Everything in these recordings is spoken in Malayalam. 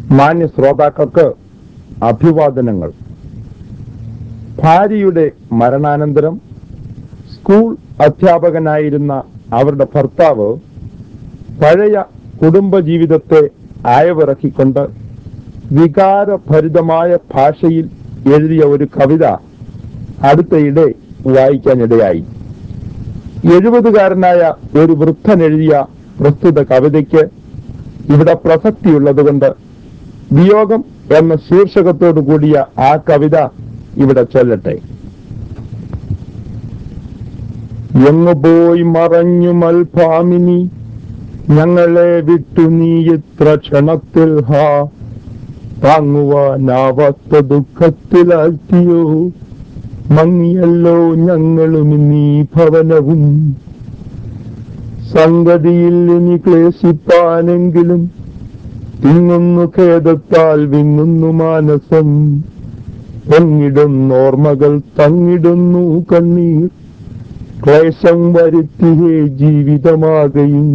മാന്യ ശ്രോതാക്കൾക്ക് അഭിവാദനങ്ങൾ ഭാര്യയുടെ മരണാനന്തരം സ്കൂൾ അധ്യാപകനായിരുന്ന അവരുടെ ഭർത്താവ് പഴയ കുടുംബജീവിതത്തെ അയവിറക്കിക്കൊണ്ട് വികാരഭരിതമായ ഭാഷയിൽ എഴുതിയ ഒരു കവിത അടുത്തയിടെ വായിക്കാനിടയായി എഴുപതുകാരനായ ഒരു വൃദ്ധൻ എഴുതിയ പ്രസ്തുത കവിതയ്ക്ക് ഇവിടെ പ്രസക്തിയുള്ളതുകൊണ്ട് വിയോഗം എന്ന ശീർഷകത്തോടു കൂടിയ ആ കവിത ഇവിടെ ചൊല്ലട്ടെ എങ്ങു പോയി മറഞ്ഞു മൽഭാമിനി ഞങ്ങളെ വിട്ടു നീ ഇത്ര ക്ഷണത്തിൽ ഹാ താങ്ങുവാനാവാത്ത ദുഃഖത്തിലാഴ്ത്തിയോ മങ്ങിയല്ലോ ഞങ്ങളും നീ ഭവനവും സംഗതിയിൽ ഇനി ക്ലേശിപ്പാനെങ്കിലും തിങ്ങുന്നു ഖേദത്താൽ വിങ്ങുന്നു മാനസം പൊങ്ങിടുന്നോർമ്മകൾ തങ്ങിടുന്നു കണ്ണീർ ക്ലേശം വരുത്തിയേ ജീവിതമാകയും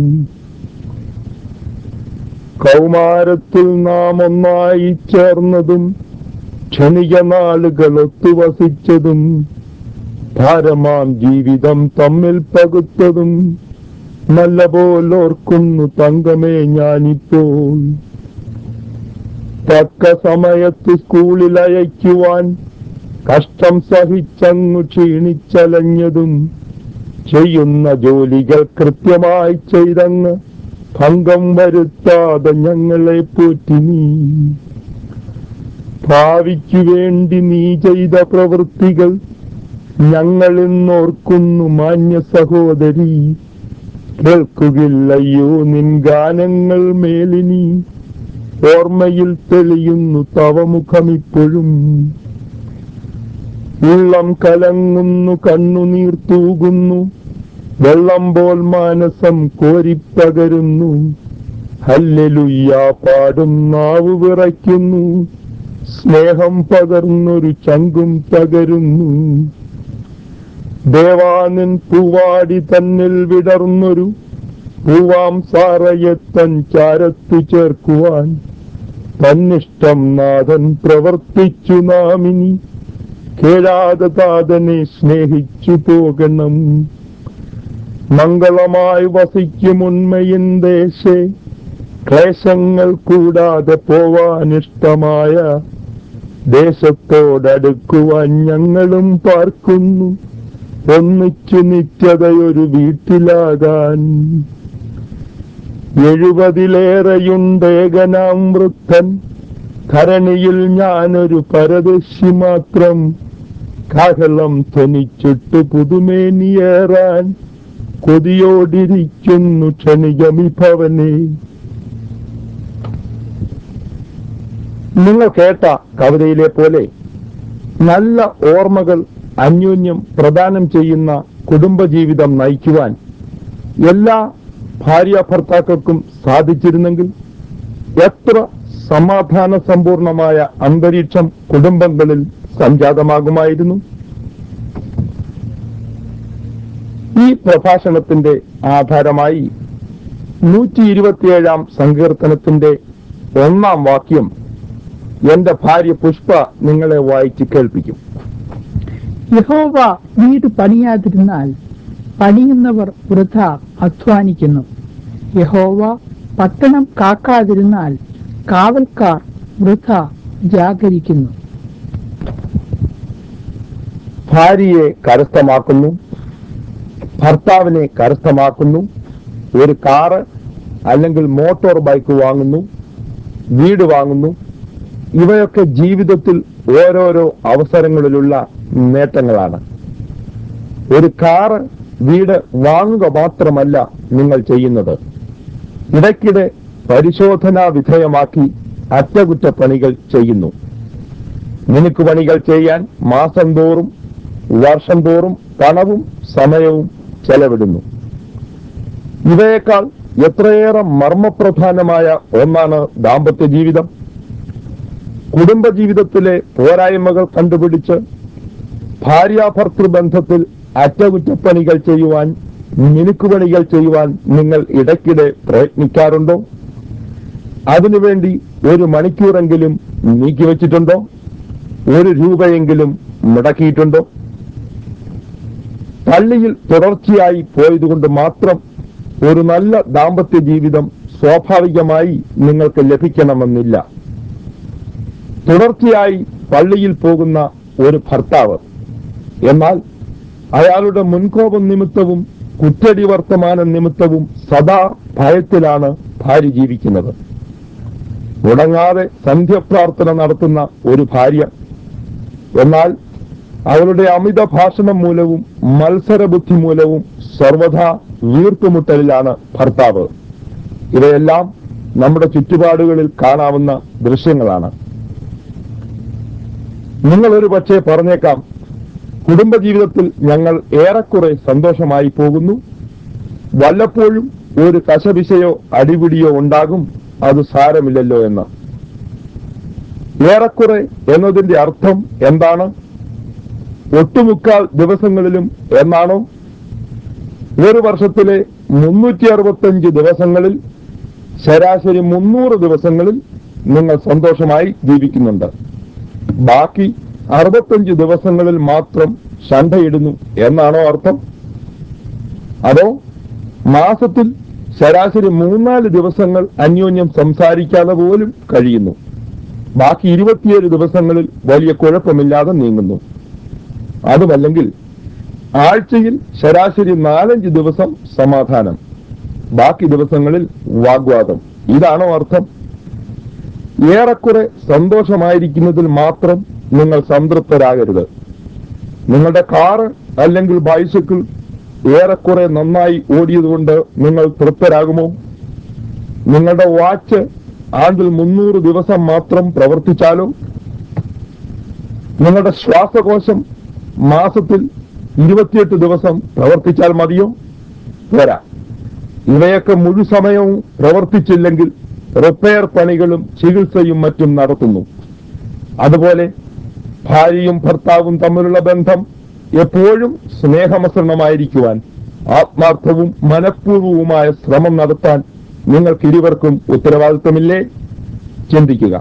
കൗമാരത്തിൽ നാം ഒന്നായി ചേർന്നതും ക്ഷണിക നാളുകൾ ഒത്തുവസിച്ചതും ഭാരമാം ജീവിതം തമ്മിൽ പകുത്തതും നല്ല പോലോർക്കുന്നു തങ്കമേ ഞാനിപ്പോൾ തക്ക സമയത്ത് സ്കൂളിൽ അയക്കുവാൻ കഷ്ടം സഹിച്ചങ്ങു ക്ഷീണിച്ചലഞ്ഞതും ചെയ്യുന്ന ജോലികൾ കൃത്യമായി ചെയ്തങ്ങ് ഭംഗം വരുത്താതെ ഞങ്ങളെ പോറ്റി നീ ഭാവിക്കു വേണ്ടി നീ ചെയ്ത പ്രവൃത്തികൾ ഞങ്ങൾ ഇന്നോർക്കുന്നു മാന്യ സഹോദരി കേൾക്കുകില്ലയോ നിൻ ഗാനങ്ങൾ മേലിനി ഓർമ്മയിൽ തെളിയുന്നു തവ മുഖമിപ്പോഴും ഉള്ളം കലങ്ങുന്നു കണ്ണുനീർ തൂകുന്നു വെള്ളം പോൽ മാനസം കോരിപ്പകരുന്നു ഹല്ലെലുയ്യ പാടും നാവ് വിറയ്ക്കുന്നു സ്നേഹം പകർന്നൊരു ചങ്കും തകരുന്നു ദേവാനിൻ പൂവാടി തന്നിൽ വിടർന്നൊരു പൂവാം സാറയെ തൻ ചാരത്തു ചേർക്കുവാൻ തന്നിഷ്ടം നാഥൻ പ്രവർത്തിച്ചു നാമിനി കേഴാതെ താതനെ സ്നേഹിച്ചു പോകണം മംഗളമായി വസിക്കും ഉണ്മയിൻ ദേശേ ക്ലേശങ്ങൾ കൂടാതെ പോവാനിഷ്ടമായ ദേശത്തോടടുക്കുവാൻ ഞങ്ങളും പാർക്കുന്നു ഒന്നിച്ചു നിത്യതയൊരു വീട്ടിലാകാൻ എഴുപതിലേറെയുണ്ടേകനാം വൃദ്ധൻ ധരണിയിൽ ഞാനൊരു പരദശി മാത്രം കാഹളം ധ്വനിച്ചിട്ട് പുതുമേനിയേറാൻ കൊതിയോടിരിക്കുന്നു ക്ഷണികമി ഭവനെ നിങ്ങൾ കേട്ട കവിതയിലെ പോലെ നല്ല ഓർമ്മകൾ അന്യോന്യം പ്രദാനം ചെയ്യുന്ന കുടുംബജീവിതം നയിക്കുവാൻ എല്ലാ ഭാര്യ ഭർത്താക്കൾക്കും സാധിച്ചിരുന്നെങ്കിൽ എത്ര സമാധാന സമ്പൂർണമായ അന്തരീക്ഷം കുടുംബങ്ങളിൽ സംജാതമാകുമായിരുന്നു ഈ പ്രഭാഷണത്തിന്റെ ആധാരമായി നൂറ്റി ഇരുപത്തിയേഴാം സങ്കീർത്തനത്തിന്റെ ഒന്നാം വാക്യം എന്റെ ഭാര്യ പുഷ്പ നിങ്ങളെ വായിച്ച് കേൾപ്പിക്കും യഹോവ വീട് പണിയാതിരുന്നാൽ പണിയുന്നവർ വൃഥ അധ്വാനിക്കുന്നു യഹോവ പട്ടണം കാക്കാതിരുന്നാൽ കാവൽക്കാർ വൃഥ ജാഗരിക്കുന്നു ഭാര്യയെ കരസ്ഥമാക്കുന്നു ഭർത്താവിനെ കരസ്ഥമാക്കുന്നു ഒരു കാറ് അല്ലെങ്കിൽ മോട്ടോർ ബൈക്ക് വാങ്ങുന്നു വീട് വാങ്ങുന്നു ഇവയൊക്കെ ജീവിതത്തിൽ ഓരോരോ അവസരങ്ങളിലുള്ള നേട്ടങ്ങളാണ് ഒരു കാറ് വീട് വാങ്ങുക മാത്രമല്ല നിങ്ങൾ ചെയ്യുന്നത് ഇടയ്ക്കിടെ പരിശോധനാ വിധേയമാക്കി അറ്റകുറ്റപ്പണികൾ ചെയ്യുന്നു മിനുക്ക് പണികൾ ചെയ്യാൻ മാസം തോറും വർഷം തോറും പണവും സമയവും ചെലവിടുന്നു ഇവയേക്കാൾ എത്രയേറെ മർമ്മപ്രധാനമായ ഒന്നാണ് ദാമ്പത്യ ജീവിതം കുടുംബജീവിതത്തിലെ പോരായ്മകൾ കണ്ടുപിടിച്ച് ഭാര്യാഭർത്തൃ ബന്ധത്തിൽ അറ്റകുറ്റപ്പണികൾ ചെയ്യുവാൻ മിനുക്കുപണികൾ ചെയ്യുവാൻ നിങ്ങൾ ഇടയ്ക്കിടെ പ്രയത്നിക്കാറുണ്ടോ അതിനുവേണ്ടി ഒരു മണിക്കൂറെങ്കിലും നീക്കിവെച്ചിട്ടുണ്ടോ ഒരു രൂപയെങ്കിലും മുടക്കിയിട്ടുണ്ടോ പള്ളിയിൽ തുടർച്ചയായി പോയതുകൊണ്ട് മാത്രം ഒരു നല്ല ദാമ്പത്യ ജീവിതം സ്വാഭാവികമായി നിങ്ങൾക്ക് ലഭിക്കണമെന്നില്ല തുടർച്ചയായി പള്ളിയിൽ പോകുന്ന ഒരു ഭർത്താവ് എന്നാൽ അയാളുടെ മുൻകോപം നിമിത്തവും കുറ്റടി വർത്തമാന നിമിത്തവും സദാ ഭയത്തിലാണ് ഭാര്യ ജീവിക്കുന്നത് മുടങ്ങാതെ സന്ധ്യപ്രാർത്ഥന നടത്തുന്ന ഒരു ഭാര്യ എന്നാൽ അവളുടെ അമിത ഭാഷണം മൂലവും മത്സരബുദ്ധി മൂലവും സർവഥാ വീർപ്പുമുട്ടലിലാണ് ഭർത്താവ് ഇവയെല്ലാം നമ്മുടെ ചുറ്റുപാടുകളിൽ കാണാവുന്ന ദൃശ്യങ്ങളാണ് നിങ്ങൾ ഒരു പക്ഷേ പറഞ്ഞേക്കാം കുടുംബജീവിതത്തിൽ ഞങ്ങൾ ഏറെക്കുറെ സന്തോഷമായി പോകുന്നു വല്ലപ്പോഴും ഒരു കശപിശയോ അടിപിടിയോ ഉണ്ടാകും അത് സാരമില്ലല്ലോ എന്ന് ഏറെക്കുറെ എന്നതിന്റെ അർത്ഥം എന്താണ് ഒട്ടുമുക്കാൽ ദിവസങ്ങളിലും എന്നാണോ ഒരു വർഷത്തിലെ മുന്നൂറ്റി അറുപത്തഞ്ച് ദിവസങ്ങളിൽ ശരാശരി മുന്നൂറ് ദിവസങ്ങളിൽ നിങ്ങൾ സന്തോഷമായി ജീവിക്കുന്നുണ്ട് ബാക്കി അറുപത്തഞ്ച് ദിവസങ്ങളിൽ മാത്രം ശണ്ഠയിടുന്നു എന്നാണോ അർത്ഥം അതോ മാസത്തിൽ ശരാശരി മൂന്നാല് ദിവസങ്ങൾ അന്യോന്യം സംസാരിക്കാതെ പോലും കഴിയുന്നു ബാക്കി ഇരുപത്തിയേഴ് ദിവസങ്ങളിൽ വലിയ കുഴപ്പമില്ലാതെ നീങ്ങുന്നു അതുമല്ലെങ്കിൽ ആഴ്ചയിൽ ശരാശരി നാലഞ്ച് ദിവസം സമാധാനം ബാക്കി ദിവസങ്ങളിൽ വാഗ്വാദം ഇതാണോ അർത്ഥം ഏറെക്കുറെ സന്തോഷമായിരിക്കുന്നതിൽ മാത്രം നിങ്ങൾ സംതൃപ്തരാകരുത് നിങ്ങളുടെ കാറ് അല്ലെങ്കിൽ ബൈസിക്കിൾ ഏറെക്കുറെ നന്നായി ഓടിയതുകൊണ്ട് നിങ്ങൾ തൃപ്തരാകുമോ നിങ്ങളുടെ വാച്ച് ആണ്ടിൽ മുന്നൂറ് ദിവസം മാത്രം പ്രവർത്തിച്ചാലോ നിങ്ങളുടെ ശ്വാസകോശം മാസത്തിൽ ഇരുപത്തിയെട്ട് ദിവസം പ്രവർത്തിച്ചാൽ മതിയോ പോരാ ഇവയൊക്കെ മുഴുസമയവും പ്രവർത്തിച്ചില്ലെങ്കിൽ റിപ്പയർ പണികളും ചികിത്സയും മറ്റും നടത്തുന്നു അതുപോലെ ഭാര്യയും ഭർത്താവും തമ്മിലുള്ള ബന്ധം എപ്പോഴും സ്നേഹമസൃണമായിരിക്കുവാൻ ആത്മാർത്ഥവും മനഃപൂർവവുമായ ശ്രമം നടത്താൻ നിങ്ങൾക്ക് ഇരുവർക്കും ഉത്തരവാദിത്തമില്ലേ ചിന്തിക്കുക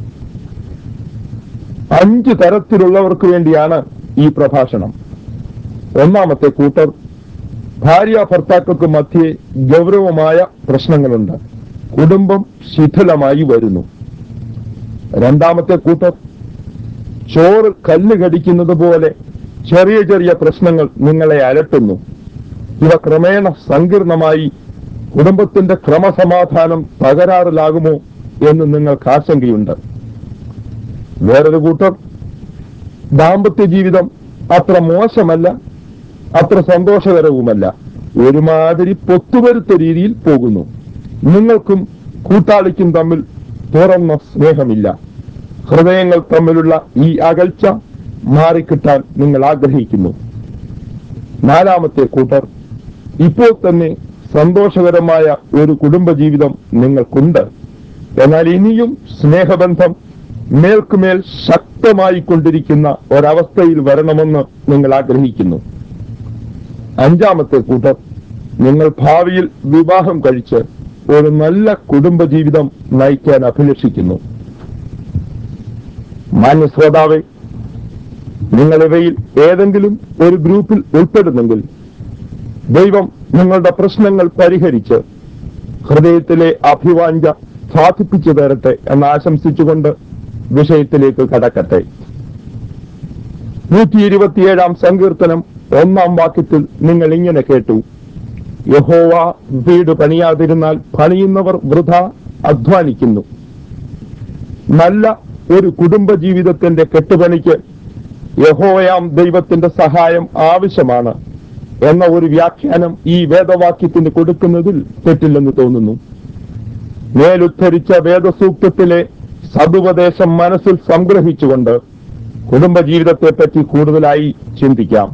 അഞ്ച് തരത്തിലുള്ളവർക്ക് വേണ്ടിയാണ് ഈ പ്രഭാഷണം ഒന്നാമത്തെ കൂട്ടർ ഭാര്യ ഭർത്താക്കൾക്ക് മധ്യേ ഗൗരവമായ പ്രശ്നങ്ങളുണ്ട് കുടുംബം ശിഥിലമായി വരുന്നു രണ്ടാമത്തെ കൂട്ടർ ചോറ് കല്ല് കടിക്കുന്നത് പോലെ ചെറിയ ചെറിയ പ്രശ്നങ്ങൾ നിങ്ങളെ അലട്ടുന്നു ഇവ ക്രമേണ സങ്കീർണമായി കുടുംബത്തിന്റെ ക്രമസമാധാനം തകരാറിലാകുമോ എന്ന് നിങ്ങൾക്ക് ആശങ്കയുണ്ട് വേറൊരു കൂട്ടർ ദാമ്പത്യ ജീവിതം അത്ര മോശമല്ല അത്ര സന്തോഷകരവുമല്ല ഒരുമാതിരി പൊത്തുവരുത്ത രീതിയിൽ പോകുന്നു നിങ്ങൾക്കും കൂട്ടാളിക്കും തമ്മിൽ തുറന്ന സ്നേഹമില്ല ഹൃദയങ്ങൾ തമ്മിലുള്ള ഈ അകൽച്ച മാറിക്കിട്ടാൻ നിങ്ങൾ ആഗ്രഹിക്കുന്നു നാലാമത്തെ കൂട്ടർ ഇപ്പോൾ തന്നെ സന്തോഷകരമായ ഒരു കുടുംബജീവിതം നിങ്ങൾക്കുണ്ട് എന്നാൽ ഇനിയും സ്നേഹബന്ധം മേൽക്കുമേൽ ശക്തമായി കൊണ്ടിരിക്കുന്ന ഒരവസ്ഥയിൽ വരണമെന്ന് നിങ്ങൾ ആഗ്രഹിക്കുന്നു അഞ്ചാമത്തെ കൂട്ടർ നിങ്ങൾ ഭാവിയിൽ വിവാഹം കഴിച്ച് ഒരു നല്ല കുടുംബജീവിതം നയിക്കാൻ അഭിലഷിക്കുന്നു മാന്യ ശ്രോതാവെ നിങ്ങൾ ഇവയിൽ ഏതെങ്കിലും ഒരു ഗ്രൂപ്പിൽ ഉൾപ്പെടുന്നെങ്കിൽ ദൈവം നിങ്ങളുടെ പ്രശ്നങ്ങൾ പരിഹരിച്ച് ഹൃദയത്തിലെ അഭിവാഞ്ച സാധിപ്പിച്ചു തരട്ടെ എന്ന് ആശംസിച്ചുകൊണ്ട് വിഷയത്തിലേക്ക് കടക്കട്ടെ നൂറ്റി ഇരുപത്തിയേഴാം സങ്കീർത്തനം ഒന്നാം വാക്യത്തിൽ നിങ്ങൾ ഇങ്ങനെ കേട്ടു യഹോവ വീട് പണിയാതിരുന്നാൽ പണിയുന്നവർ വൃഥ അധ്വാനിക്കുന്നു നല്ല ഒരു കുടുംബ ജീവിതത്തിന്റെ കെട്ടുപണിക്ക് യഹോവയാം ദൈവത്തിന്റെ സഹായം ആവശ്യമാണ് എന്ന ഒരു വ്യാഖ്യാനം ഈ വേദവാക്യത്തിന് കൊടുക്കുന്നതിൽ തെറ്റില്ലെന്ന് തോന്നുന്നു മേലുദ്ധരിച്ച വേദസൂക്തത്തിലെ സതുപദേശം മനസ്സിൽ സംഗ്രഹിച്ചുകൊണ്ട് കുടുംബജീവിതത്തെ പറ്റി കൂടുതലായി ചിന്തിക്കാം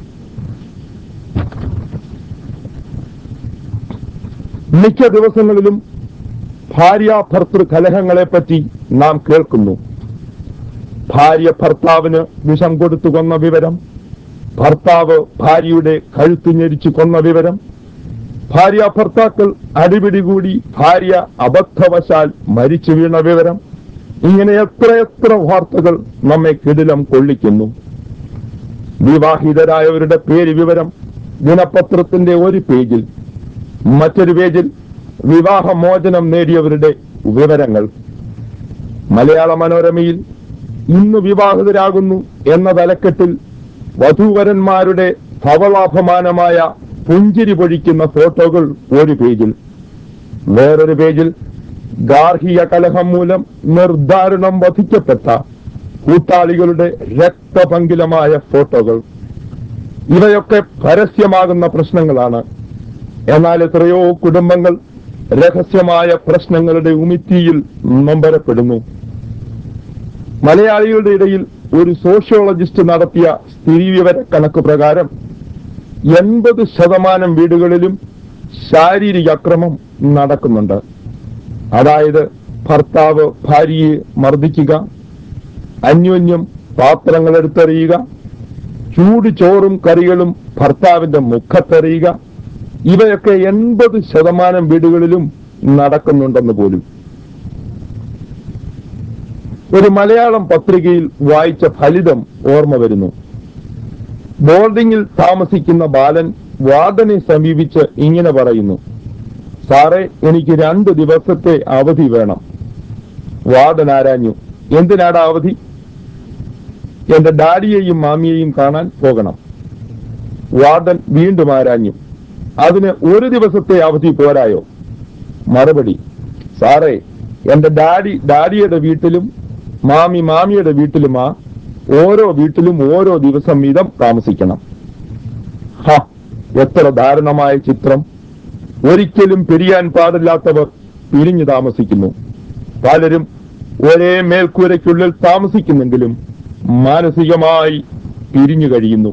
മിക്ക ദിവസങ്ങളിലും ഭാര്യ ഭർത്തൃ കലഹങ്ങളെ പറ്റി നാം കേൾക്കുന്നു ഭാര്യ ഭർത്താവിന് വിഷം കൊടുത്തു കൊന്ന വിവരം ഭർത്താവ് ഭാര്യയുടെ കഴുത്ത് ഞെരിച്ചു കൊന്ന വിവരം ഭാര്യ ഭർത്താക്കൾ അടിപിടി കൂടി ഭാര്യ അബദ്ധവശാൽ മരിച്ചു വീണ വിവരം ഇങ്ങനെ എത്രയെത്ര വാർത്തകൾ നമ്മെ കിടിലം കൊള്ളിക്കുന്നു വിവാഹിതരായവരുടെ പേര് വിവരം ദിനപത്രത്തിന്റെ ഒരു പേജിൽ മറ്റൊരു പേജിൽ വിവാഹമോചനം നേടിയവരുടെ വിവരങ്ങൾ മലയാള മനോരമയിൽ ഇന്ന് വിവാഹിതരാകുന്നു എന്ന തലക്കെട്ടിൽ വധൂവരന്മാരുടെ ധവളാഭമാനമായ പുഞ്ചിരി പൊഴിക്കുന്ന ഫോട്ടോകൾ ഒരു പേജിൽ വേറൊരു പേജിൽ ഗാർഹിക കലഹം മൂലം നിർദ്ദാരുണം വധിക്കപ്പെട്ട കൂട്ടാളികളുടെ രക്തപങ്കിലമായ ഫോട്ടോകൾ ഇവയൊക്കെ പരസ്യമാകുന്ന പ്രശ്നങ്ങളാണ് എന്നാൽ എത്രയോ കുടുംബങ്ങൾ രഹസ്യമായ പ്രശ്നങ്ങളുടെ ഉമിത്തിയിൽ നൊമ്പരപ്പെടുന്നു മലയാളികളുടെ ഇടയിൽ ഒരു സോഷ്യോളജിസ്റ്റ് നടത്തിയ സ്ഥിതിവിവര കണക്ക് പ്രകാരം എൺപത് ശതമാനം വീടുകളിലും ശാരീരിക അക്രമം നടക്കുന്നുണ്ട് അതായത് ഭർത്താവ് ഭാര്യയെ മർദ്ദിക്കുക അന്യോന്യം പാത്രങ്ങൾ എടുത്തെറിയുക ചൂട് ചോറും കറികളും ഭർത്താവിന്റെ മുഖത്തെറിയുക ഇവയൊക്കെ എൺപത് ശതമാനം വീടുകളിലും നടക്കുന്നുണ്ടെന്ന് പോലും ഒരു മലയാളം പത്രികയിൽ വായിച്ച ഫലിതം ഓർമ്മ വരുന്നു ബോർഡിങ്ങിൽ താമസിക്കുന്ന ബാലൻ വാർഡനെ സമീപിച്ച് ഇങ്ങനെ പറയുന്നു സാറേ എനിക്ക് രണ്ട് ദിവസത്തെ അവധി വേണം വാർഡൻ ആരാഞ്ഞു എന്തിനാടാ അവധി എന്റെ ഡാഡിയെയും മാമിയെയും കാണാൻ പോകണം വാർഡൻ വീണ്ടും ആരാഞ്ഞു അതിന് ഒരു ദിവസത്തെ അവധി പോരായോ മറുപടി സാറേ എന്റെ ഡാഡി ഡാഡിയുടെ വീട്ടിലും മാമി മാമിയുടെ വീട്ടിലുമാ ഓരോ വീട്ടിലും ഓരോ ദിവസം വീതം താമസിക്കണം ഹ എത്ര ദാരുണമായ ചിത്രം ഒരിക്കലും പിരിയാൻ പാടില്ലാത്തവർ പിരിഞ്ഞു താമസിക്കുന്നു പലരും ഒരേ മേൽക്കൂരയ്ക്കുള്ളിൽ താമസിക്കുന്നെങ്കിലും മാനസികമായി പിരിഞ്ഞു കഴിയുന്നു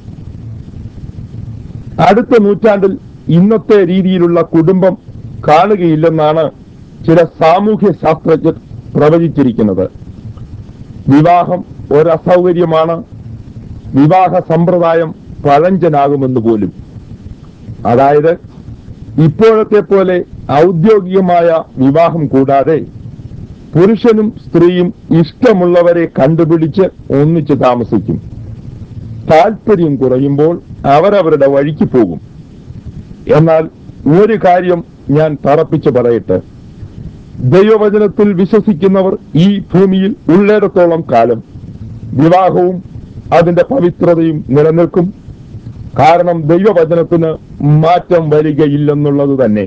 അടുത്ത നൂറ്റാണ്ടിൽ ഇന്നത്തെ രീതിയിലുള്ള കുടുംബം കാണുകയില്ലെന്നാണ് ചില സാമൂഹ്യ ശാസ്ത്രജ്ഞർ പ്രവചിച്ചിരിക്കുന്നത് വിവാഹം ഒരസൗകര്യമാണ് വിവാഹ സമ്പ്രദായം പഴഞ്ചനാകുമെന്ന് പോലും അതായത് ഇപ്പോഴത്തെ പോലെ ഔദ്യോഗികമായ വിവാഹം കൂടാതെ പുരുഷനും സ്ത്രീയും ഇഷ്ടമുള്ളവരെ കണ്ടുപിടിച്ച് ഒന്നിച്ച് താമസിക്കും താല്പര്യം കുറയുമ്പോൾ അവരവരുടെ വഴിക്ക് പോകും എന്നാൽ ഒരു കാര്യം ഞാൻ തറപ്പിച്ച് പറയട്ടെ ദൈവവചനത്തിൽ വിശ്വസിക്കുന്നവർ ഈ ഭൂമിയിൽ ഉള്ളിടത്തോളം കാലം വിവാഹവും അതിന്റെ പവിത്രതയും നിലനിൽക്കും കാരണം ദൈവവചനത്തിന് മാറ്റം വരികയില്ലെന്നുള്ളത് തന്നെ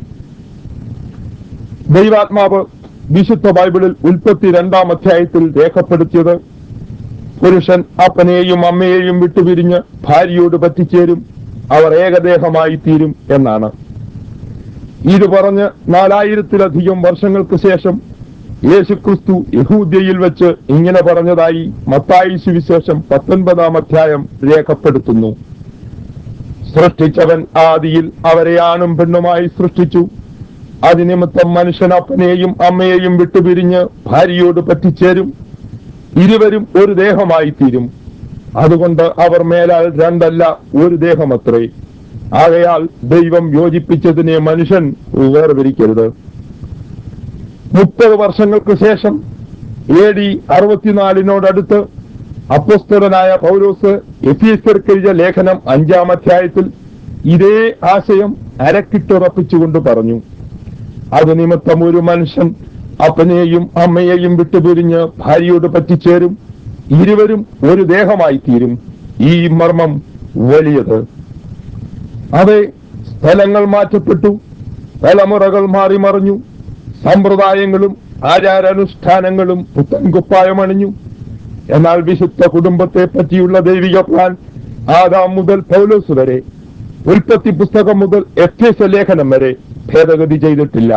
ദൈവാത്മാവ് വിശുദ്ധ ബൈബിളിൽ ഉൽപ്പത്തി രണ്ടാം അധ്യായത്തിൽ രേഖപ്പെടുത്തിയത് പുരുഷൻ അപ്പനെയും അമ്മയെയും വിട്ടുപിരിഞ്ഞ് ഭാര്യയോട് പറ്റിച്ചേരും അവർ ഏകദേഹമായി തീരും എന്നാണ് ഇത് പറഞ്ഞ് നാലായിരത്തിലധികം വർഷങ്ങൾക്ക് ശേഷം യേശുക്രിസ്തു യഹൂദ്യയിൽ വെച്ച് ഇങ്ങനെ പറഞ്ഞതായി മത്തായി സുവിശേഷം പത്തൊൻപതാം അധ്യായം രേഖപ്പെടുത്തുന്നു സൃഷ്ടിച്ചവൻ ആദിയിൽ അവരെ ആണും പെണ്ണുമായി സൃഷ്ടിച്ചു അതിനിമിത്തം മനുഷ്യൻ അപ്പനെയും അമ്മയെയും വിട്ടുപിരിഞ്ഞ് ഭാര്യയോട് പറ്റിച്ചേരും ഇരുവരും ഒരു ദേഹമായി തീരും അതുകൊണ്ട് അവർ മേലാൽ രണ്ടല്ല ഒരു ദേഹമത്രേ ആകയാൽ ദൈവം യോജിപ്പിച്ചതിനെ മനുഷ്യൻ വേർതിരിക്കരുത് മുപ്പത് വർഷങ്ങൾക്ക് ശേഷം എ ഡി അറുപത്തിനാലിനോടടുത്ത് അപ്പസ്തലനായ പൗലോസ് എഫീസ്കർക്കെഴുതിയ ലേഖനം അഞ്ചാം അധ്യായത്തിൽ ഇതേ ആശയം അരക്കിട്ടുറപ്പിച്ചുകൊണ്ട് പറഞ്ഞു അത് നിമിത്തം ഒരു മനുഷ്യൻ അപ്പനെയും അമ്മയെയും വിട്ടുപിരിഞ്ഞ് ഭാര്യയോട് പറ്റിച്ചേരും ഇരുവരും ഒരു ദേഹമായി തീരും ഈ മർമ്മം വലിയത് അതെ സ്ഥലങ്ങൾ മാറ്റപ്പെട്ടു തലമുറകൾ മാറി മറിഞ്ഞു സമ്പ്രദായങ്ങളും ആചാരാനുഷ്ഠാനങ്ങളും പുത്തൻ കുപ്പായമണിഞ്ഞു എന്നാൽ വിശുദ്ധ കുടുംബത്തെ പറ്റിയുള്ള ദൈവിക പ്ലാൻ ആദാം മുതൽ പൗലോസ് വരെ ഉൽപ്പത്തി പുസ്തകം മുതൽ എഫ് ലേഖനം വരെ ഭേദഗതി ചെയ്തിട്ടില്ല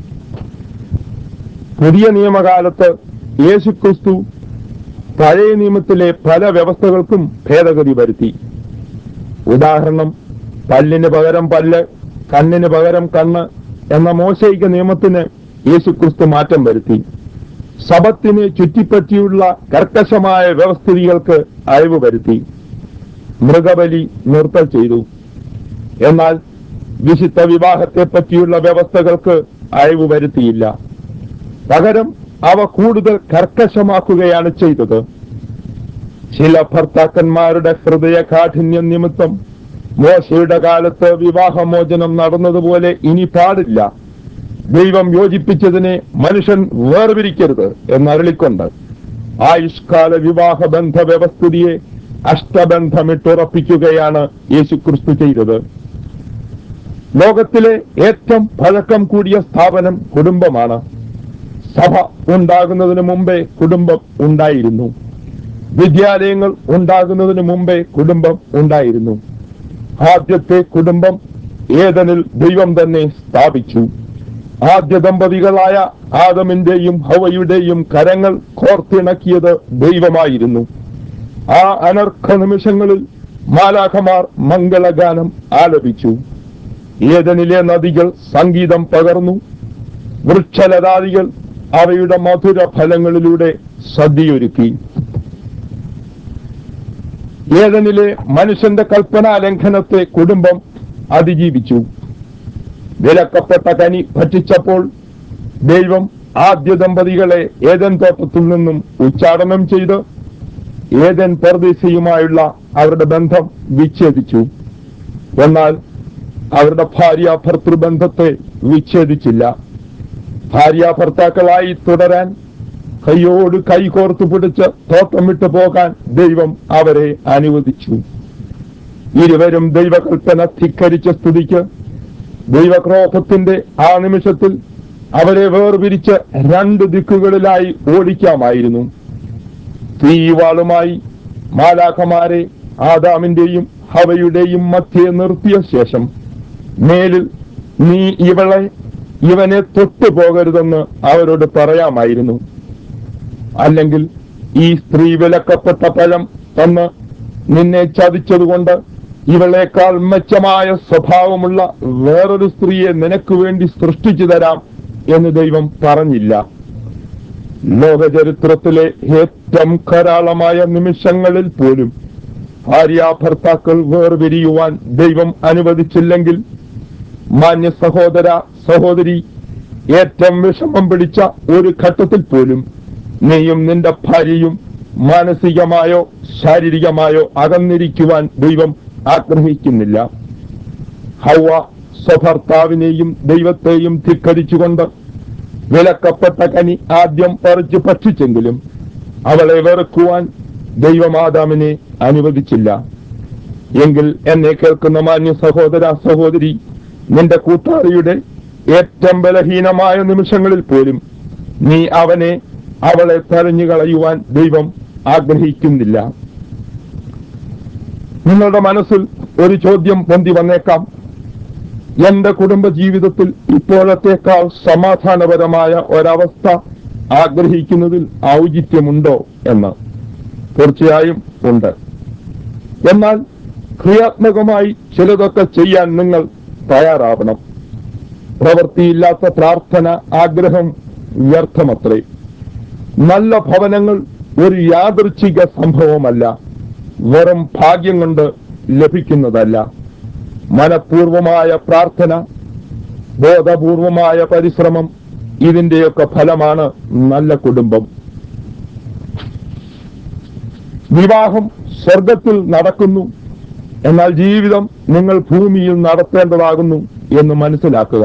പുതിയ നിയമകാലത്ത് യേശുക്രിസ്തു പഴയ നിയമത്തിലെ പല വ്യവസ്ഥകൾക്കും ഭേദഗതി വരുത്തി ഉദാഹരണം പല്ലിന് പകരം പല്ല് കണ്ണിന് പകരം കണ്ണ് എന്ന മോശയിക നിയമത്തിന് യേശുക്രിസ്തു മാറ്റം വരുത്തി ശബത്തിനെ ചുറ്റിപ്പറ്റിയുള്ള കർക്കശമായ വ്യവസ്ഥിതികൾക്ക് അയവ് വരുത്തി മൃഗബലി നിർത്തൽ ചെയ്തു എന്നാൽ വിശുദ്ധ വിവാഹത്തെ പറ്റിയുള്ള വ്യവസ്ഥകൾക്ക് അയവ് വരുത്തിയില്ല പകരം അവ കൂടുതൽ കർക്കശമാക്കുകയാണ് ചെയ്തത് ചില ഭർത്താക്കന്മാരുടെ ഹൃദയ കാഠിന്യം നിമിത്തം മോശയുടെ കാലത്ത് വിവാഹമോചനം നടന്നതുപോലെ ഇനി പാടില്ല ദൈവം യോജിപ്പിച്ചതിനെ മനുഷ്യൻ വേർപിരിക്കരുത് എന്നരളിക്കൊണ്ട് ആയുഷ്കാല വിവാഹ ബന്ധ വ്യവസ്ഥിതിയെ അഷ്ടബന്ധമിട്ടുറപ്പിക്കുകയാണ് യേശുക്രിസ്തു ചെയ്തത് ലോകത്തിലെ ഏറ്റവും പഴക്കം കൂടിയ സ്ഥാപനം കുടുംബമാണ് സഭ ഉണ്ടാകുന്നതിന് മുമ്പേ കുടുംബം ഉണ്ടായിരുന്നു വിദ്യാലയങ്ങൾ ഉണ്ടാകുന്നതിന് മുമ്പേ കുടുംബം ഉണ്ടായിരുന്നു ആദ്യത്തെ കുടുംബം ഏതനിൽ ദൈവം തന്നെ സ്ഥാപിച്ചു ആദ്യ ദമ്പതികളായ ആദമിന്റെയും ഹവയുടെയും കരങ്ങൾ കോർത്തിണക്കിയത് ദൈവമായിരുന്നു ആ അനർഘ നിമിഷങ്ങളിൽ മാലാഖമാർ മംഗളഗാനം ആലപിച്ചു ഏതനിലെ നദികൾ സംഗീതം പകർന്നു വൃക്ഷലതാദികൾ അവയുടെ മധുര ഫലങ്ങളിലൂടെ സദ്യയൊരുക്കി ഏതനിലെ മനുഷ്യന്റെ കൽപ്പനാ ലംഘനത്തെ കുടുംബം അതിജീവിച്ചു വിലക്കപ്പെട്ട കനി ഭക്ഷിച്ചപ്പോൾ ദൈവം ആദ്യ ദമ്പതികളെ ഏതൻ തോട്ടത്തിൽ നിന്നും ഉച്ചാടനം ചെയ്ത് ഏതൻ പർദേശിയുമായുള്ള അവരുടെ ബന്ധം വിച്ഛേദിച്ചു എന്നാൽ അവരുടെ ഭാര്യ ഭർത്തൃബന്ധത്തെ വിച്ഛേദിച്ചില്ല ഭാര്യ ഭർത്താക്കളായി തുടരാൻ കൈയോട് കൈ കോർത്തു പിടിച്ച് തോട്ടം വിട്ടു പോകാൻ ദൈവം അവരെ അനുവദിച്ചു ഇരുവരും ദൈവകൽപ്പന ധിക്കരിച്ച സ്തുതിക്ക് ദൈവക്രോധത്തിന്റെ ആ നിമിഷത്തിൽ അവരെ വേർപിരിച്ച് രണ്ട് ദിക്കുകളിലായി ഓടിക്കാമായിരുന്നു തീവാളുമായി മാലാഖമാരെ ആദാമിന്റെയും ഹവയുടെയും മധ്യേ നിർത്തിയ ശേഷം മേലിൽ നീ ഇവളെ ഇവനെ തൊട്ടു പോകരുതെന്ന് അവരോട് പറയാമായിരുന്നു അല്ലെങ്കിൽ ഈ സ്ത്രീ വിലക്കപ്പെട്ട പഴം തന്ന് നിന്നെ ചതിച്ചതുകൊണ്ട് ഇവളേക്കാൾ മെച്ചമായ സ്വഭാവമുള്ള വേറൊരു സ്ത്രീയെ നിനക്ക് വേണ്ടി സൃഷ്ടിച്ചു തരാം എന്ന് ദൈവം പറഞ്ഞില്ല ലോകചരിത്രത്തിലെ ഏറ്റവും കരാളമായ നിമിഷങ്ങളിൽ പോലും ഭാര്യ ഭർത്താക്കൾ വേർപിരിയുവാൻ ദൈവം അനുവദിച്ചില്ലെങ്കിൽ മാന്യ സഹോദര സഹോദരി ഏറ്റവും വിഷമം പിടിച്ച ഒരു ഘട്ടത്തിൽ പോലും നീയും നിന്റെ ഭാര്യയും മാനസികമായോ ശാരീരികമായോ അകന്നിരിക്കുവാൻ ദൈവം ആഗ്രഹിക്കുന്നില്ല ഹൗവ സ്വഭർത്താവിനെയും ദൈവത്തെയും ധിക്കരിച്ചുകൊണ്ട് വിലക്കപ്പെട്ട കനി ആദ്യം പറിച്ച് ഭക്ഷിച്ചെങ്കിലും അവളെ വെറുക്കുവാൻ ദൈവമാതാമിനെ അനുവദിച്ചില്ല എങ്കിൽ എന്നെ കേൾക്കുന്ന മാന്യ സഹോദര സഹോദരി നിന്റെ കൂട്ടാളിയുടെ ഏറ്റവും ബലഹീനമായ നിമിഷങ്ങളിൽ പോലും നീ അവനെ അവളെ തെരഞ്ഞു കളയുവാൻ ദൈവം ആഗ്രഹിക്കുന്നില്ല നിങ്ങളുടെ മനസ്സിൽ ഒരു ചോദ്യം പൊന്തി വന്നേക്കാം എന്റെ കുടുംബ ജീവിതത്തിൽ ഇപ്പോഴത്തേക്കാൾ സമാധാനപരമായ ഒരവസ്ഥ ആഗ്രഹിക്കുന്നതിൽ ഔചിത്യമുണ്ടോ എന്ന് തീർച്ചയായും ഉണ്ട് എന്നാൽ ക്രിയാത്മകമായി ചിലതൊക്കെ ചെയ്യാൻ നിങ്ങൾ തയ്യാറാവണം പ്രവൃത്തിയില്ലാത്ത പ്രാർത്ഥന ആഗ്രഹം വ്യർത്ഥമത്രേ നല്ല ഭവനങ്ങൾ ഒരു യാദൃച്ഛിക സംഭവമല്ല വെറും ഭാഗ്യം കൊണ്ട് ലഭിക്കുന്നതല്ല മനഃപൂർവമായ പ്രാർത്ഥന ബോധപൂർവമായ പരിശ്രമം ഇതിന്റെയൊക്കെ ഫലമാണ് നല്ല കുടുംബം വിവാഹം സ്വർഗത്തിൽ നടക്കുന്നു എന്നാൽ ജീവിതം നിങ്ങൾ ഭൂമിയിൽ നടത്തേണ്ടതാകുന്നു എന്ന് മനസ്സിലാക്കുക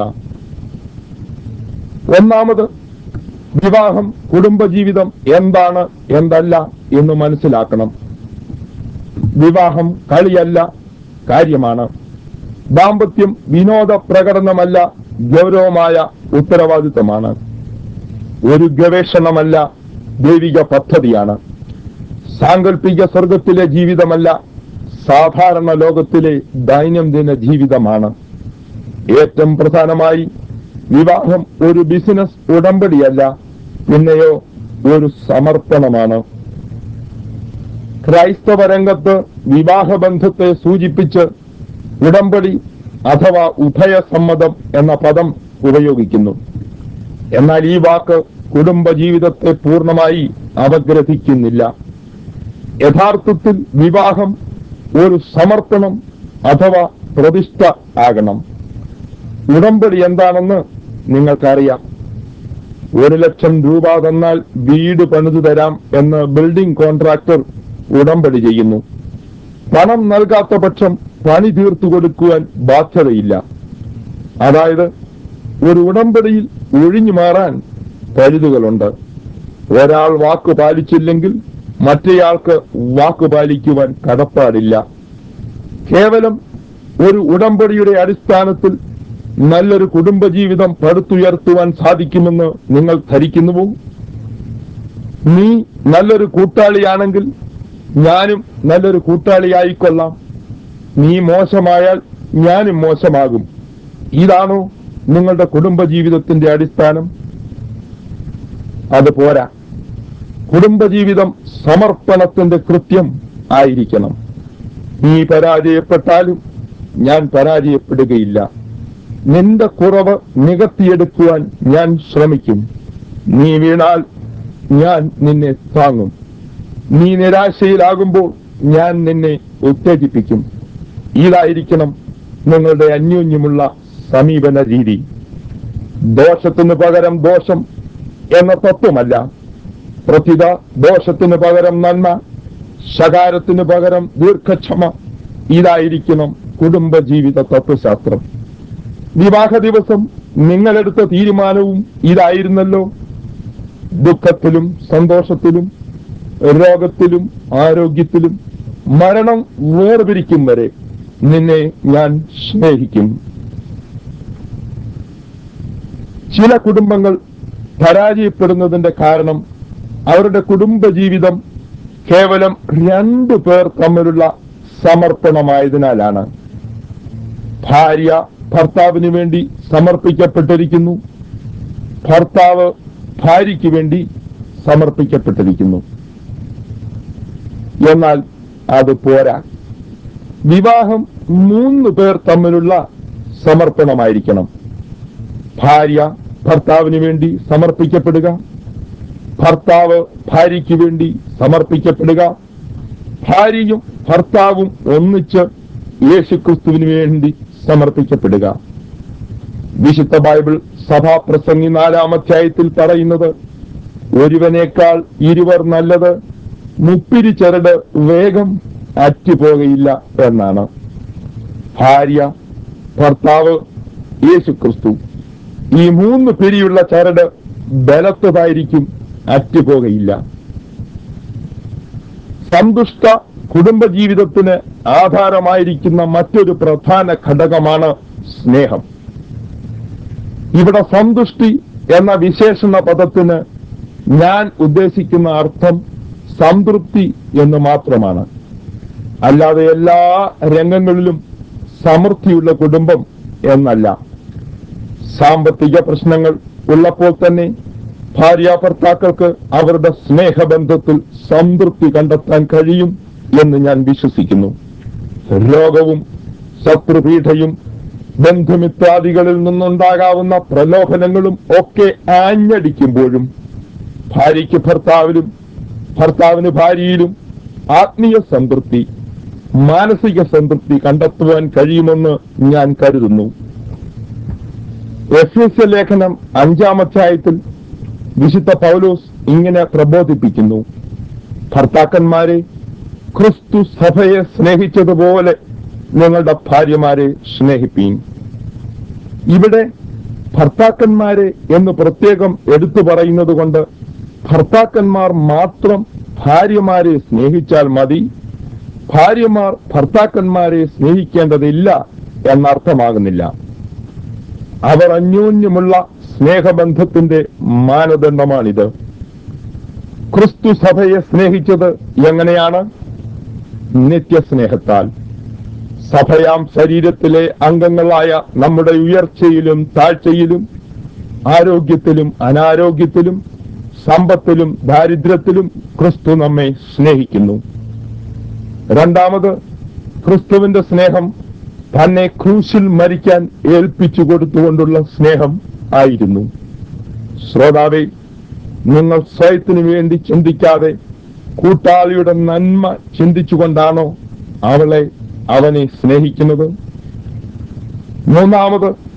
ഒന്നാമത് വിവാഹം കുടുംബജീവിതം എന്താണ് എന്തല്ല എന്ന് മനസ്സിലാക്കണം വിവാഹം കളിയല്ല കാര്യമാണ് ദാമ്പത്യം വിനോദ പ്രകടനമല്ല ഗൗരവമായ ഉത്തരവാദിത്തമാണ് ഒരു ഗവേഷണമല്ല ദൈവിക പദ്ധതിയാണ് സാങ്കല്പിക സ്വർഗത്തിലെ ജീവിതമല്ല സാധാരണ ലോകത്തിലെ ദൈനംദിന ജീവിതമാണ് ഏറ്റവും പ്രധാനമായി വിവാഹം ഒരു ബിസിനസ് ഉടമ്പടിയല്ല പിന്നെയോ ഒരു സമർപ്പണമാണ് ക്രൈസ്തവ രംഗത്ത് വിവാഹബന്ധത്തെ സൂചിപ്പിച്ച് ഉടമ്പടി അഥവാ ഉഭയസമ്മതം എന്ന പദം ഉപയോഗിക്കുന്നു എന്നാൽ ഈ വാക്ക് കുടുംബജീവിതത്തെ പൂർണ്ണമായി അപഗ്രഥിക്കുന്നില്ല യഥാർത്ഥത്തിൽ വിവാഹം ഒരു സമർപ്പണം അഥവാ പ്രതിഷ്ഠ ആകണം ഉടമ്പടി എന്താണെന്ന് നിങ്ങൾക്കറിയാം ഒരു ലക്ഷം രൂപ തന്നാൽ വീട് പണിതു തരാം എന്ന് ബിൽഡിംഗ് കോൺട്രാക്ടർ ഉടമ്പടി ചെയ്യുന്നു പണം നൽകാത്ത പക്ഷം പണി തീർത്തു കൊടുക്കുവാൻ ബാധ്യതയില്ല അതായത് ഒരു ഉടമ്പടിയിൽ ഒഴിഞ്ഞു മാറാൻ പഴുതുകളുണ്ട് ഒരാൾ വാക്ക് പാലിച്ചില്ലെങ്കിൽ മറ്റേയാൾക്ക് വാക്ക് പാലിക്കുവാൻ കടപ്പാടില്ല കേവലം ഒരു ഉടമ്പടിയുടെ അടിസ്ഥാനത്തിൽ നല്ലൊരു കുടുംബജീവിതം പടുത്തുയർത്തുവാൻ സാധിക്കുമെന്ന് നിങ്ങൾ ധരിക്കുന്നുവോ നീ നല്ലൊരു കൂട്ടാളിയാണെങ്കിൽ ഞാനും നല്ലൊരു കൂട്ടാളിയായിക്കൊള്ളാം നീ മോശമായാൽ ഞാനും മോശമാകും ഇതാണോ നിങ്ങളുടെ കുടുംബജീവിതത്തിന്റെ അടിസ്ഥാനം അത് പോരാ കുടുംബജീവിതം സമർപ്പണത്തിന്റെ കൃത്യം ആയിരിക്കണം നീ പരാജയപ്പെട്ടാലും ഞാൻ പരാജയപ്പെടുകയില്ല നിന്റെ കുറവ് നികത്തിയെടുക്കുവാൻ ഞാൻ ശ്രമിക്കും നീ വീണാൽ ഞാൻ നിന്നെ താങ്ങും നീ നിരാശയിലാകുമ്പോൾ ഞാൻ നിന്നെ ഉത്തേജിപ്പിക്കും ഇതായിരിക്കണം നിങ്ങളുടെ അന്യോന്യമുള്ള സമീപന രീതി ദോഷത്തിന് പകരം ദോഷം എന്ന തത്വമല്ല പ്രഥിത ദോഷത്തിന് പകരം നന്മ ശകാരത്തിന് പകരം ദീർഘക്ഷമ ഇതായിരിക്കണം കുടുംബജീവിത തത്വശാസ്ത്രം വിവാഹ ദിവസം നിങ്ങളെടുത്ത തീരുമാനവും ഇതായിരുന്നല്ലോ ദുഃഖത്തിലും സന്തോഷത്തിലും രോഗത്തിലും ആരോഗ്യത്തിലും മരണം വേർപിരിക്കും വരെ നിന്നെ ഞാൻ സ്നേഹിക്കും ചില കുടുംബങ്ങൾ പരാജയപ്പെടുന്നതിന്റെ കാരണം അവരുടെ കുടുംബജീവിതം കേവലം രണ്ടു പേർ തമ്മിലുള്ള സമർപ്പണമായതിനാലാണ് ഭാര്യ ഭർത്താവിന് വേണ്ടി സമർപ്പിക്കപ്പെട്ടിരിക്കുന്നു ഭർത്താവ് ഭാര്യയ്ക്ക് വേണ്ടി സമർപ്പിക്കപ്പെട്ടിരിക്കുന്നു എന്നാൽ അത് പോരാ വിവാഹം മൂന്ന് പേർ തമ്മിലുള്ള സമർപ്പണമായിരിക്കണം ഭാര്യ ഭർത്താവിന് വേണ്ടി സമർപ്പിക്കപ്പെടുക ഭർത്താവ് ഭാര്യയ്ക്ക് വേണ്ടി സമർപ്പിക്കപ്പെടുക ഭാര്യയും ഭർത്താവും ഒന്നിച്ച് യേശുക്രിസ്തുവിന് വേണ്ടി സമർപ്പിക്കപ്പെടുക വിശുദ്ധ ബൈബിൾ സഭാപ്രസംഗി നാലാം അധ്യായത്തിൽ പറയുന്നത് ഒരുവനേക്കാൾ ഇരുവർ നല്ലത് മുപ്പിരി ചരട് വേഗം അറ്റുപോകയില്ല എന്നാണ് ഭാര്യ ഭർത്താവ് യേശുക്രിസ്തു ഈ മൂന്ന് പിരിയുള്ള ചരട് ബലത്തതായിരിക്കും അറ്റുപോകയില്ല സന്തുഷ്ട കുടുംബജീവിതത്തിന് ആധാരമായിരിക്കുന്ന മറ്റൊരു പ്രധാന ഘടകമാണ് സ്നേഹം ഇവിടെ സന്തുഷ്ടി എന്ന വിശേഷണ പദത്തിന് ഞാൻ ഉദ്ദേശിക്കുന്ന അർത്ഥം സംതൃപ്തി എന്ന് മാത്രമാണ് അല്ലാതെ എല്ലാ രംഗങ്ങളിലും സമൃദ്ധിയുള്ള കുടുംബം എന്നല്ല സാമ്പത്തിക പ്രശ്നങ്ങൾ ഉള്ളപ്പോൾ തന്നെ ഭാര്യ ഭർത്താക്കൾക്ക് അവരുടെ സ്നേഹബന്ധത്തിൽ സംതൃപ്തി കണ്ടെത്താൻ കഴിയും എന്ന് ഞാൻ വിശ്വസിക്കുന്നു രോഗവും ശത്രുപീഠയും ബന്ധുമിത്രാദികളിൽ നിന്നുണ്ടാകാവുന്ന പ്രലോഭനങ്ങളും ഒക്കെ ആഞ്ഞടിക്കുമ്പോഴും ഭാര്യയ്ക്ക് ഭർത്താവിലും ഭർത്താവിന് ഭാര്യയിലും ആത്മീയ സംതൃപ്തി മാനസിക സംതൃപ്തി കണ്ടെത്തുവാൻ കഴിയുമെന്ന് ഞാൻ കരുതുന്നു എഫ് എസ് ലേഖനം അഞ്ചാം അധ്യായത്തിൽ വിശുദ്ധ പൗലോസ് ഇങ്ങനെ പ്രബോധിപ്പിക്കുന്നു ഭർത്താക്കന്മാരെ ക്രിസ്തു സഭയെ സ്നേഹിച്ചതുപോലെ നിങ്ങളുടെ ഭാര്യമാരെ സ്നേഹിപ്പീൻ ഇവിടെ ഭർത്താക്കന്മാരെ എന്ന് പ്രത്യേകം എടുത്തു പറയുന്നത് കൊണ്ട് ഭർത്താക്കന്മാർ മാത്രം ഭാര്യമാരെ സ്നേഹിച്ചാൽ മതി ഭാര്യമാർ ഭർത്താക്കന്മാരെ സ്നേഹിക്കേണ്ടതില്ല എന്നർത്ഥമാകുന്നില്ല അവർ അന്യോന്യമുള്ള സ്നേഹബന്ധത്തിന്റെ മാനദണ്ഡമാണിത് ക്രിസ്തു സഭയെ സ്നേഹിച്ചത് എങ്ങനെയാണ് നിത്യസ്നേഹത്താൽ സഭയാം ശരീരത്തിലെ അംഗങ്ങളായ നമ്മുടെ ഉയർച്ചയിലും താഴ്ചയിലും ആരോഗ്യത്തിലും അനാരോഗ്യത്തിലും സമ്പത്തിലും ദാരിദ്ര്യത്തിലും ക്രിസ്തു നമ്മെ സ്നേഹിക്കുന്നു രണ്ടാമത് ക്രിസ്തുവിന്റെ സ്നേഹം തന്നെ ക്രൂശിൽ മരിക്കാൻ ഏൽപ്പിച്ചു കൊടുത്തുകൊണ്ടുള്ള സ്നേഹം ആയിരുന്നു ശ്രോതാവെ നിങ്ങൾ സ്വയത്തിനു വേണ്ടി ചിന്തിക്കാതെ കൂട്ടാളിയുടെ നന്മ ചിന്തിച്ചുകൊണ്ടാണോ അവളെ അവനെ സ്നേഹിക്കുന്നത് മൂന്നാമത്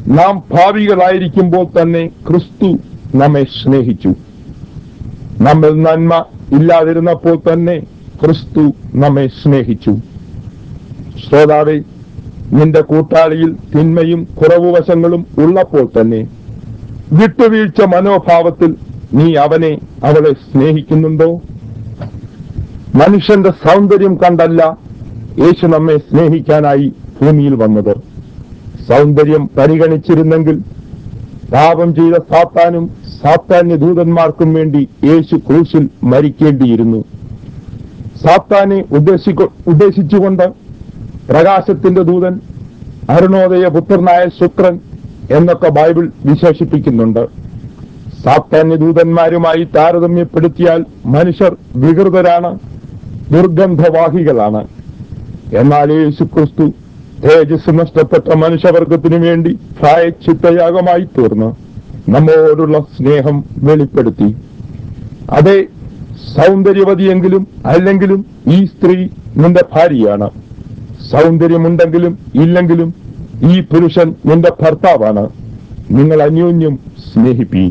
നാം ഭാവികളായിരിക്കുമ്പോൾ തന്നെ ക്രിസ്തു നമ്മെ സ്നേഹിച്ചു നമ്മിൽ നന്മ ഇല്ലാതിരുന്നപ്പോൾ തന്നെ ക്രിസ്തു നമ്മെ സ്നേഹിച്ചു ശ്രോതാവെ നിന്റെ കൂട്ടാളിയിൽ തിന്മയും കുറവുവശങ്ങളും ഉള്ളപ്പോൾ തന്നെ വിട്ടുവീഴ്ച മനോഭാവത്തിൽ നീ അവനെ അവളെ സ്നേഹിക്കുന്നുണ്ടോ മനുഷ്യന്റെ സൗന്ദര്യം കണ്ടല്ല യേശു നമ്മെ സ്നേഹിക്കാനായി ഭൂമിയിൽ വന്നത് സൗന്ദര്യം പരിഗണിച്ചിരുന്നെങ്കിൽ പാപം ചെയ്ത സാത്താനും സാത്താന്യ ദൂതന്മാർക്കും വേണ്ടി യേശു ക്രൂശിൽ മരിക്കേണ്ടിയിരുന്നു സാത്താനെ ഉദ്ദേശിക്ക ഉദ്ദേശിച്ചുകൊണ്ട് പ്രകാശത്തിന്റെ ദൂതൻ അരുണോദയ പുത്രനായ ശുക്രൻ എന്നൊക്കെ ബൈബിൾ വിശേഷിപ്പിക്കുന്നുണ്ട് സാത്താന്യ ദൂതന്മാരുമായി താരതമ്യപ്പെടുത്തിയാൽ മനുഷ്യർ വികൃതരാണ് ദുർഗന്ധവാഹികളാണ് എന്നാൽ യേശു ക്രിസ്തു തേജസ് നഷ്ടപ്പെട്ട മനുഷ്യവർഗത്തിനു വേണ്ടി പ്രായച്ചിത്തയാഗമായി തീർന്ന് നമ്മോടുള്ള സ്നേഹം വെളിപ്പെടുത്തി അതെ സൗന്ദര്യവതിയെങ്കിലും അല്ലെങ്കിലും ഈ സ്ത്രീ നിന്റെ ഭാര്യയാണ് സൗന്ദര്യമുണ്ടെങ്കിലും ഇല്ലെങ്കിലും ഈ പുരുഷൻ നിന്റെ ഭർത്താവാണ് നിങ്ങൾ അന്യോന്യം സ്നേഹിപ്പീൻ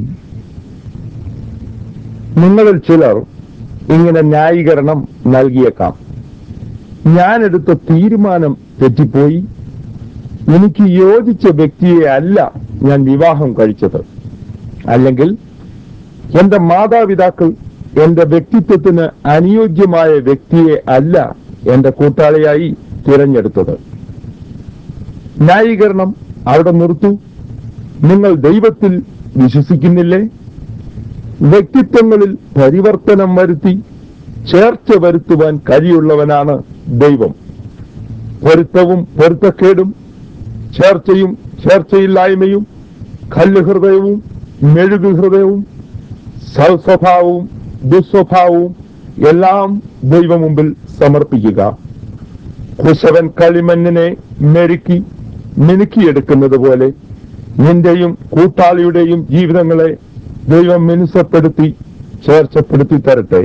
നിങ്ങളിൽ ചിലർ ഇങ്ങനെ ന്യായീകരണം നൽകിയേക്കാം ഞാനെടുത്ത തീരുമാനം തെറ്റിപ്പോയി എനിക്ക് യോജിച്ച വ്യക്തിയെ അല്ല ഞാൻ വിവാഹം കഴിച്ചത് അല്ലെങ്കിൽ എന്റെ മാതാപിതാക്കൾ എന്റെ വ്യക്തിത്വത്തിന് അനുയോജ്യമായ വ്യക്തിയെ അല്ല എന്റെ കൂട്ടാളിയായി തിരഞ്ഞെടുത്തത് ന്യായീകരണം അവിടെ നിർത്തു നിങ്ങൾ ദൈവത്തിൽ വിശ്വസിക്കുന്നില്ലേ വ്യക്തിത്വങ്ങളിൽ പരിവർത്തനം വരുത്തി ചേർച്ച വരുത്തുവാൻ കഴിയുള്ളവനാണ് ദൈവം പൊരുത്തവും പൊരുത്തക്കേടും ചേർച്ചയും ചേർച്ചയില്ലായ്മയും കല്ല് ഹൃദയവും മെഴുകു ഹൃദയവും സൽസ്വഭാവവും ദുസ്വഭാവവും എല്ലാം ദൈവമുമ്പിൽ സമർപ്പിക്കുക കുശവൻ കളിമണ്ണിനെ മെരുക്കി മിനുക്കിയെടുക്കുന്നത് പോലെ നിന്റെയും കൂട്ടാളിയുടെയും ജീവിതങ്ങളെ ദൈവം മിനുസപ്പെടുത്തി ചേർച്ചപ്പെടുത്തി തരട്ടെ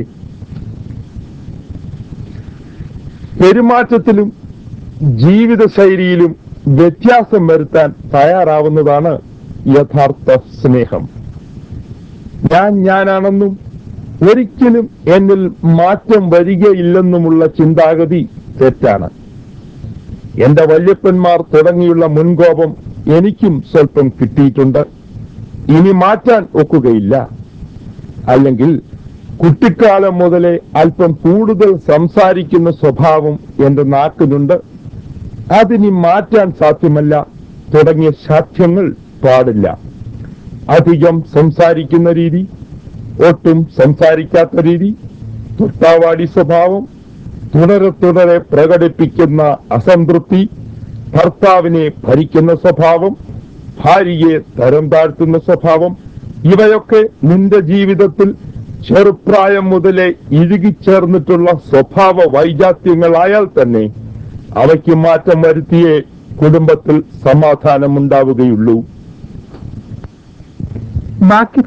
പെരുമാറ്റത്തിലും ജീവിതശൈലിയിലും വ്യത്യാസം വരുത്താൻ തയ്യാറാവുന്നതാണ് യഥാർത്ഥ സ്നേഹം ഞാൻ ഞാനാണെന്നും ഒരിക്കലും എന്നിൽ മാറ്റം വരികയില്ലെന്നുമുള്ള ചിന്താഗതി തെറ്റാണ് എന്റെ വല്യപ്പന്മാർ തുടങ്ങിയുള്ള മുൻകോപം എനിക്കും സ്വല്പം കിട്ടിയിട്ടുണ്ട് ഇനി മാറ്റാൻ ഒക്കുകയില്ല അല്ലെങ്കിൽ കുട്ടിക്കാലം മുതലേ അല്പം കൂടുതൽ സംസാരിക്കുന്ന സ്വഭാവം എന്റെ നാക്കിനുണ്ട് അതിനി മാറ്റാൻ സാധ്യമല്ല തുടങ്ങിയ സാധ്യങ്ങൾ പാടില്ല അധികം സംസാരിക്കുന്ന രീതി ഒട്ടും സംസാരിക്കാത്ത രീതി തുട്ടാവാടി സ്വഭാവം തുടരെ തുടരെ പ്രകടിപ്പിക്കുന്ന അസംതൃപ്തി ഭർത്താവിനെ ഭരിക്കുന്ന സ്വഭാവം ഭാര്യയെ തരം താഴ്ത്തുന്ന സ്വഭാവം ഇവയൊക്കെ നിന്റെ ജീവിതത്തിൽ ചെറുപ്രായം മുതലേ ഇഴുകിച്ചേർന്നിട്ടുള്ള സ്വഭാവ വൈജാത്യങ്ങളായാൽ തന്നെ അവയ്ക്ക് മാറ്റം വരുത്തിയേ കുടുംബത്തിൽ സമാധാനമുണ്ടാവുകയുള്ളൂ ബാക്കി